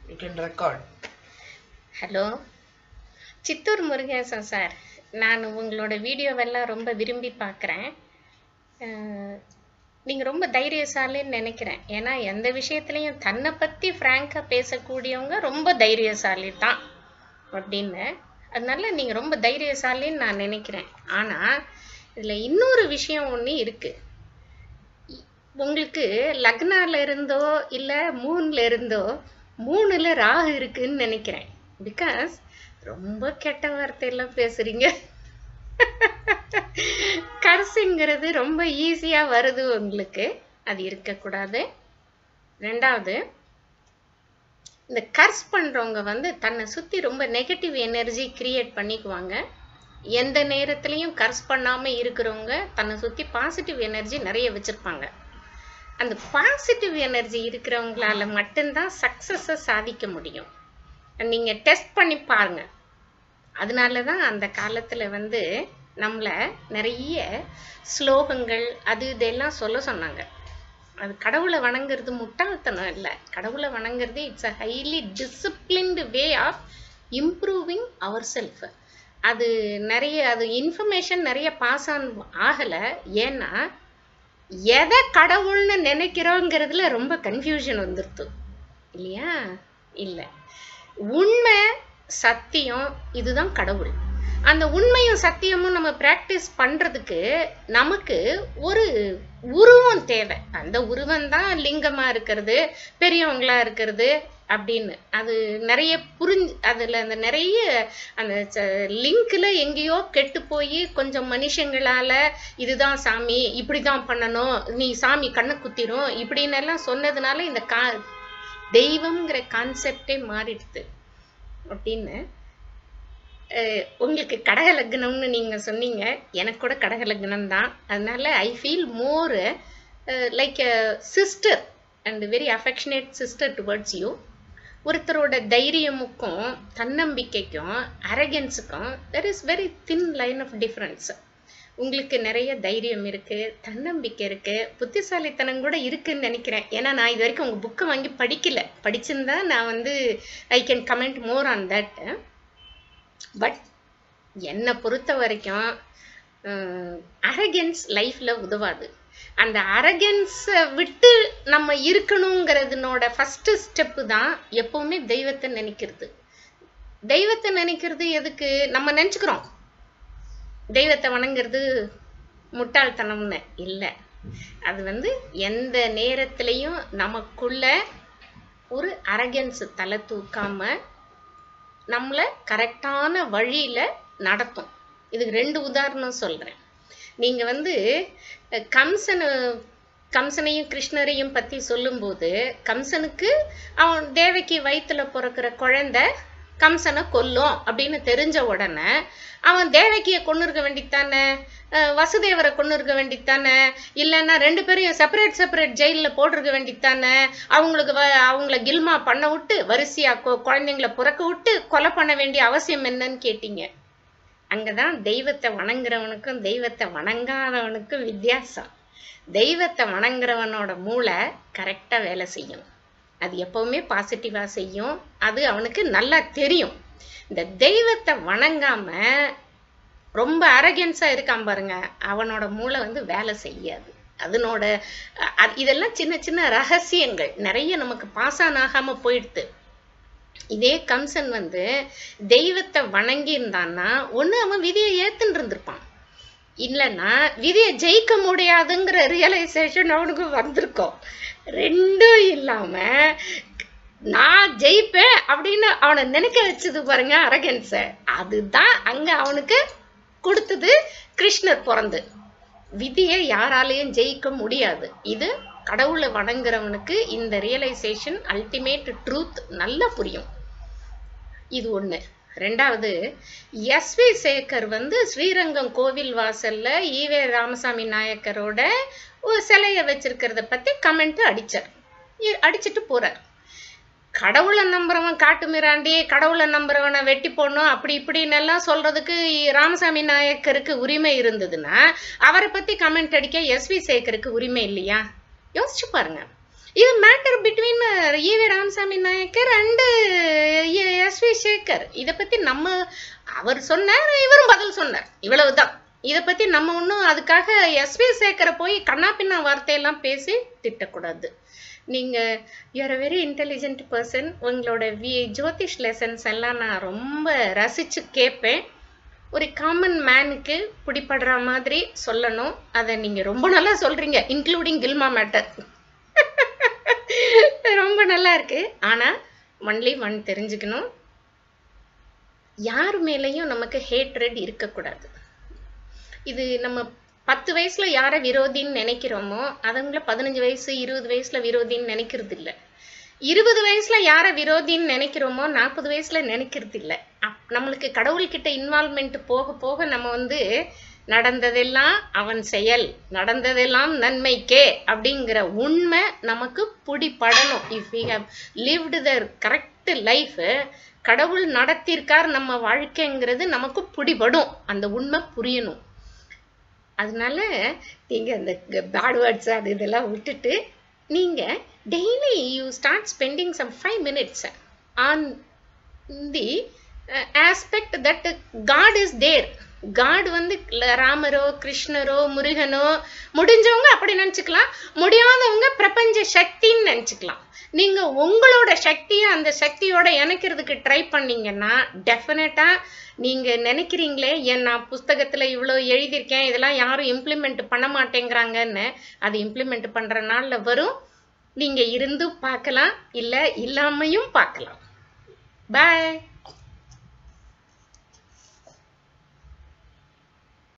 You can record. Hello Chittoor Murugesan sir நான் உங்களோட வீடியோவெல்லாம் ரொம்ப விரும்பி பார்க்குறேன் நீங்கள் ரொம்ப தைரியசாலின்னு நினைக்கிறேன் ஏன்னா எந்த விஷயத்துலையும் தன்னை பற்றி ஃப்ராங்காக பேசக்கூடியவங்க ரொம்ப தைரியசாலி தான் அப்படின்னு அதனால நீங்கள் ரொம்ப தைரியசாலின்னு நான் நினைக்கிறேன் ஆனால் இதில் இன்னொரு விஷயம் ஒன்று இருக்குது உங்களுக்கு லக்னால இருந்தோ இல்லை மூணில் இருந்தோ மூணுல ராகு இருக்குன்னு நினைக்கிறேன் பிகாஸ் ரொம்ப கெட்ட வார்த்தையெல்லாம் பேசுறீங்க கர்ஸுங்கிறது ரொம்ப ஈஸியா வருது உங்களுக்கு அது இருக்கக்கூடாது ரெண்டாவது இந்த கர்ஸ் பண்றவங்க வந்து தன்னை சுத்தி ரொம்ப நெகட்டிவ் எனர்ஜி கிரியேட் பண்ணிக்குவாங்க எந்த நேரத்துலையும் கர்ஸ் பண்ணாம இருக்கிறவங்க தன்னை சுத்தி பாசிட்டிவ் எனர்ஜி நிறைய வச்சிருப்பாங்க அந்த பாசிட்டிவ் எனர்ஜி இருக்கிறவங்களால மட்டும்தான் சக்ஸஸை சாதிக்க முடியும் நீங்க டெஸ்ட் பண்ணி பாருங்க அதனால தான் அந்த காலத்துல வந்து நம்மளை நிறைய ஸ்லோகங்கள் அது இதெல்லாம் சொல்ல சொன்னாங்க அது கடவுளை வணங்குறது முட்டாள்தனம் இல்லை கடவுளை வணங்குறது it's a highly disciplined way of improving our self அது நிறைய அது இன்ஃபர்மேஷன் நிறைய பாஸ் ஆன் ஆகலை ஏன்னா எதை கடவுள்னு நினைக்கிறோங்கிறதுல ரொம்ப கன்ஃபியூஷன் வந்துருது இல்லையா இல்லை உண்மை சத்தியம் இதுதான் கடவுள் அந்த உண்மையும் சத்தியமும் நம்ம பிராக்டிஸ் பண்றதுக்கு நமக்கு ஒரு உருவம் தேவை அந்த உருவம் தான் லிங்கமா இருக்கிறது பெரியவங்களா இருக்கிறது அப்படின்னு அது நிறைய புரிஞ்சு அதுல அந்த நிறைய அந்த லிங்க்ல எங்கேயோ கெட்டு போய் கொஞ்சம் மனுஷங்களால இதுதான் சாமி இப்படிதான் பண்ணணும் நீ சாமி கண்ணை குத்திரும் இப்படின்னு எல்லாம் சொன்னதுனால இந்த கா தெய்வம்ங்கிற கான்செப்டே மாறிடுது அப்படின்னு உங்களுக்கு கடக லக்னம்னு நீங்க சொன்னீங்க எனக்கு கூட கடக லக்னம் தான் அதனால I feel more like sister and very affectionate sister towards you ஒருத்தரோட தைரியமுக்கும் தன்னம்பிக்கைக்கும் அரகன்ஸுக்கும் there is very thin line of difference உங்களுக்கு நிறைய தைரியம் இருக்கு தன்னம்பிக்கை இருக்கு புத்திசாலித்தனம் கூட இருக்குன்னு நினைக்கிறேன் ஏன்னா நான் இது வரைக்கும் உங்க புக்கை வாங்கி படிக்கல படிச்சிருந்தா நான் வந்து I can comment more on that but என்னை பொறுத்த வரைக்கும் அரகன்ஸ் லைஃப்ல உதவாது அந்த அரகன்ஸை விட்டு நம்ம இருக்கணுங்கிறதுனோட ஃபர்ஸ்ட் ஸ்டெப்பு தான் எப்பவுமே தெய்வத்தை நினைக்கிறது தெய்வத்தை நினைக்கிறது எதுக்கு நம்ம நினச்சிக்கிறோம் தெய்வத்தை வணங்குறது முட்டாள்தனம்னு இல்லை அது வந்து எந்த நேரத்திலையும் நமக்குள்ள ஒரு அரகன்ஸ் தலை தூக்காம நம்மளை கரெக்டான வழியில நடத்தும் இதுக்கு ரெண்டு உதாரணம் சொல்றேன் நீங்க வந்து கம்சனு கம்சனையும் கிருஷ்ணரையும் பத்தி சொல்லும்போது கம்சனுக்கு அவன் தேவைக்கு வயிற்றுல பிறக்கிற குழந்தை கம்சனை கொல்லும் அப்படின்னு தெரிஞ்ச உடனே அவன் தேவகியை கொண்டு இருக்க வேண்டித்தானே வசுதேவரை கொண்டு இருக்க வேண்டித்தானே இல்லைன்னா ரெண்டு பேரையும் செப்பரேட் செப்பரேட் ஜெயிலில் போட்டிருக்க வேண்டித்தானே அவங்களுக்கு வ அவங்கள கில்மா பண்ண விட்டு வரிசையா குழந்தைங்கள புறக்க விட்டு கொலை பண்ண வேண்டிய அவசியம் என்னன்னு கேட்டீங்க அங்கதான் தெய்வத்தை வணங்குறவனுக்கும் தெய்வத்தை வணங்காதவனுக்கும் வித்தியாசம் தெய்வத்தை வணங்குறவனோட மூளை கரெக்டா வேலை செய்யும் அது எப்பவுமே பாசிட்டிவா செய்யும் அது அவனுக்கு நல்லா தெரியும் இந்த தெய்வத்தை வணங்காம ரொம்ப அரகன்ஸா இருக்கான் பாருங்க அவனோட மூளை வந்து வேலை செய்யாது அதனோட இதெல்லாம் சின்ன சின்ன ரகசியங்கள் நிறைய நமக்கு பாசான் ஆகாம போயிடுது இதே கம்சன் வந்து தெய்வத்தை வணங்கி இருந்தான்னா ஒண்ணு அவன் விதியை ஏத்துன்னு இருந்திருப்பான் இல்லைன்னா விதியை ஜெயிக்க முடியாதுங்கிற ரியலைசேஷன் அவனுக்கு வந்திருக்கும் ரெண்டும் இல்லாம நான் ஜெயிப்பேன் அப்படின்னு அவனை நினைக்க வச்சது பாருங்க அரகன்ஸ அதுதான் அங்க அவனுக்கு கொடுத்தது கிருஷ்ணர் பிறந்து விதியை யாராலையும் ஜெயிக்க முடியாது இது கடவுளை வணங்குறவனுக்கு இந்த ரியலைசேஷன் அல்டிமேட் ட்ரூத் நல்லா புரியும் இது ஒண்ணு ரெண்டாவது எஸ் வி சேகர் வந்து ஸ்ரீரங்கம் கோவில் வாசல்ல ஈவே ராமசாமி நாயக்கரோட ஒரு சிலையை வச்சிருக்கிறத பத்தி கமெண்ட் அடிச்சார் அடிச்சிட்டு போறார் கடவுளை நம்புறவன் காட்டு மிராண்டி கடவுளை நம்புறவனை வெட்டி போடணும் அப்படி இப்படின்னு எல்லாம் சொல்றதுக்கு ராமசாமி நாயக்கருக்கு உரிமை இருந்ததுன்னா அவரை பத்தி கமெண்ட் அடிக்க எஸ் வி சேகருக்கு உரிமை இல்லையா யோசிச்சு பாருங்க இது matter between E V Ramasamy Naicker and S V Sekar இதை பத்தி நம்ம அவர் சொன்னார் இவரும் பதில் சொன்னார் இவ்வளவுதான் இதை பத்தி நம்ம ஒன்றும் அதுக்காக எஸ் வி சேகரை போய் கண்ணா பின்னா வார்த்தையெல்லாம் பேசி திட்டக்கூடாது நீங்க you are a very intelligent person உங்களோட வி ஜோதிஷ் லெசன்ஸ் எல்லாம் நான் ரொம்ப ரசிச்சு கேட்பேன் ஒரு காமன் மேனுக்கு பிடிப்படுற மாதிரி சொல்லணும் அதை நீங்க ரொம்ப நல்லா சொல்றீங்க இன்க்ளூடிங் கில்மா மேட்டர் ரொம்ப நல்லா இருக்கு ஆனா ஒன்லி ஒன் தெரிஞ்சுக்கணும் யார் மேலேயும் நமக்கு ஹேட்ரட் இருக்கக்கூடாது இது நம்ம பத்து வயசுல யாரை விரோதின்னு நினைக்கிறோமோ அதுங்கள பதினஞ்சு வயசு இருபது வயசுல விரோதின்னு நினைக்கிறது இல்ல இருபது வயசுல யாரை விரோதின்னு நினைக்கிறோமோ நாற்பது வயசுல நினைக்கிறது இல்ல அப்- நம்மளுக்கு கடவுள்கிட்ட இன்வால்மெண்ட் போக போக நம்ம வந்து நடந்ததெல்லாம் அவன் செயல் நடந்ததெல்லாம் நன்மைக்கே அப்படிங்கிற உண்மை நமக்கு பிடிபடணும் if we have lived the correct life கடவுள் நடத்தியிருக்கார் நம்ம வாழ்க்கைங்கிறது நமக்கு பிடிபடும் அந்த உண்மை புரியணும் அதனால நீங்க அந்த பேட் வேர்ட்ஸ் அது இதெல்லாம் விட்டுட்டு நீங்க daily you start spending some five minutes on the aspect that God is there God வந்து ல- ராமரோ கிருஷ்ணரோ முருகனோ முடிஞ்சவங்க அப்படி நினைச்சுக்கலாம் முடியாதவங்க பிரபஞ்ச சக்தின்னு நினைச்சுக்கலாம் நீங்க உங்களோட சக்தியை அந்த சக்தியோட இணைக்கிறதுக்கு ட்ரை பண்ணீங்கன்னா டெஃபினட்டா நீங்க நினைக்கிறீங்களே ஏன் நான் புஸ்தகத்துல இவ்வளோ எழுதியிருக்கேன் இதெல்லாம் யாரும் இம்ப்ளிமெண்ட் பண்ண மாட்டேங்கிறாங்கன்னு அது இம்ப்ளிமெண்ட் பண்ற நாள்ல வரும் நீங்க இருந்தும் பார்க்கலாம் இல்ல இல்லாமையும் பார்க்கலாம் பாய்